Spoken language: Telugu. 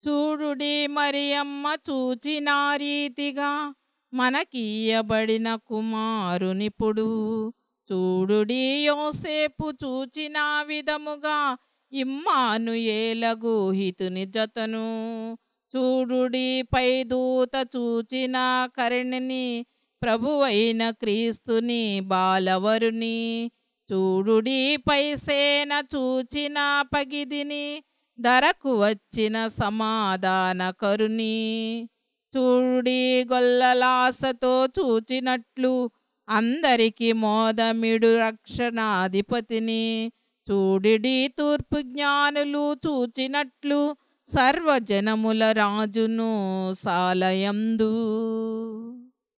చూడుడి మరియమ్మ చూచిన రీతిగా మనకీయబడిన కుమారునిప్పుడు చూడుడి యోసేపు చూచిన విధముగా ఇమ్మాను ఏలగు హితుని జతను చూడుడి పై దూత చూచిన కరుణిని ప్రభువైన క్రీస్తుని బాలవరుని చూడుడి పై సేన చూచిన పగిదిని ధరకు వచ్చిన సమాధాన కరుని చూడి గొల్లలాసతో చూచినట్లు అందరికి మోదమిడు రక్షణాధిపతిని చూడిడి తూర్పు జ్ఞానులు చూచినట్లు సర్వజనముల రాజును సాలయందు